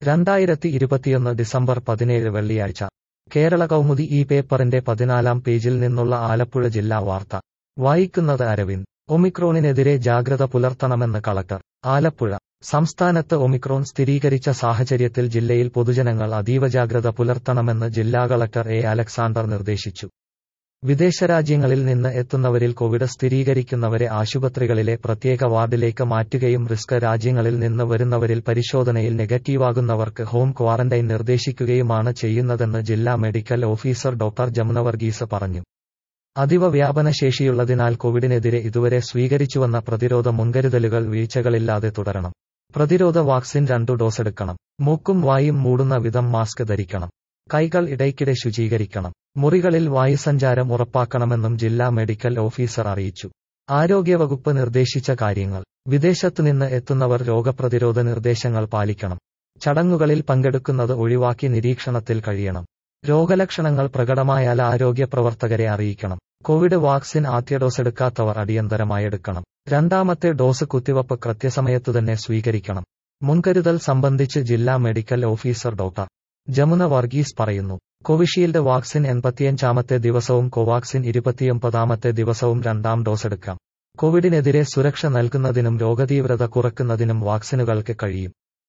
രണ്ടായിരത്തി ഇരുപത്തിയൊന്ന് ഡിസംബർ പതിനേഴ് വെള്ളിയാഴ്ച കേരള കൗമുദി ഈ പേപ്പറിന്റെ പതിനാലാം പേജിൽ നിന്നുള്ള ആലപ്പുഴ ജില്ലാ വാർത്ത വായിക്കുന്നത് അരവിന്ദ് ഒമിക്രോണിനെതിരെ ജാഗ്രത പുലർത്തണമെന്ന് കളക്ടർ ആലപ്പുഴ സംസ്ഥാനത്ത് ഒമിക്രോൺ സ്ഥിരീകരിച്ച സാഹചര്യത്തിൽ ജില്ലയിൽ പൊതുജനങ്ങൾ അതീവ ജാഗ്രത പുലർത്തണമെന്ന് ജില്ലാ കളക്ടർ എ അലക്സാണ്ടർ നിർദ്ദേശിച്ചു വിദേശരാജ്യങ്ങളിൽ നിന്ന് എത്തുന്നവരിൽ കോവിഡ് സ്ഥിരീകരിക്കുന്നവരെ ആശുപത്രികളിലെ പ്രത്യേക വാർഡിലേക്ക് മാറ്റുകയും റിസ്ക് രാജ്യങ്ങളിൽ നിന്ന് വരുന്നവരിൽ പരിശോധനയിൽ നെഗറ്റീവാകുന്നവർക്ക് ഹോം ക്വാറന്റൈൻ നിർദ്ദേശിക്കുകയുമാണ് ചെയ്യുന്നതെന്ന് ജില്ലാ medical officer doctor Jamuna Varghese പറഞ്ഞു അതീവ വ്യാപനശേഷിയുള്ളതിനാൽ കോവിഡിനെതിരെ ഇതുവരെ സ്വീകരിച്ചുവന്ന പ്രതിരോധ മുൻകരുതലുകൾ വീഴ്ചകളില്ലാതെ തുടരണം പ്രതിരോധ വാക്സിൻ രണ്ടു ഡോസെടുക്കണം മൂക്കും വായും മൂടുന്ന വിധം മാസ്ക് ധരിക്കണം കൈകൾ ഇടയ്ക്കിടെ ശുചീകരിക്കണം മുറികളിൽ വായുസഞ്ചാരം ഉറപ്പാക്കണമെന്നും ജില്ലാ മെഡിക്കൽ ഓഫീസർ അറിയിച്ചു ആരോഗ്യവകുപ്പ് നിർദ്ദേശിച്ച കാര്യങ്ങൾ വിദേശത്തുനിന്ന് എത്തുന്നവർ രോഗപ്രതിരോധ നിർദ്ദേശങ്ങൾ പാലിക്കണം ചടങ്ങുകളിൽ പങ്കെടുക്കുന്നത് ഒഴിവാക്കി നിരീക്ഷണത്തിൽ കഴിയണം രോഗലക്ഷണങ്ങൾ പ്രകടമായാൽ ആരോഗ്യ പ്രവർത്തകരെ അറിയിക്കണം കോവിഡ് വാക്സിൻ ആദ്യ ഡോസ് എടുക്കാത്തവർ അടിയന്തരമായി എടുക്കണം രണ്ടാമത്തെ ഡോസ് കുത്തിവപ്പ് കൃത്യസമയത്തു തന്നെ സ്വീകരിക്കണം മുൻകരുതൽ സംബന്ധിച്ച് ജില്ലാ medical officer doctor Jamuna Varghese പറയുന്നു കോവിഷീൽഡ് വാക്സിൻ എൺപത്തിയഞ്ചാമത്തെ ദിവസവും കോവാക്സിൻ ഇരുപത്തിയൊമ്പതാമത്തെ ദിവസവും രണ്ടാം ഡോസ് എടുക്കാം കോവിഡിനെതിരെ സുരക്ഷ നൽകുന്നതിനും രോഗതീവ്രത കുറയ്ക്കുന്നതിനും വാക്സിനുകൾക്ക് കഴിയും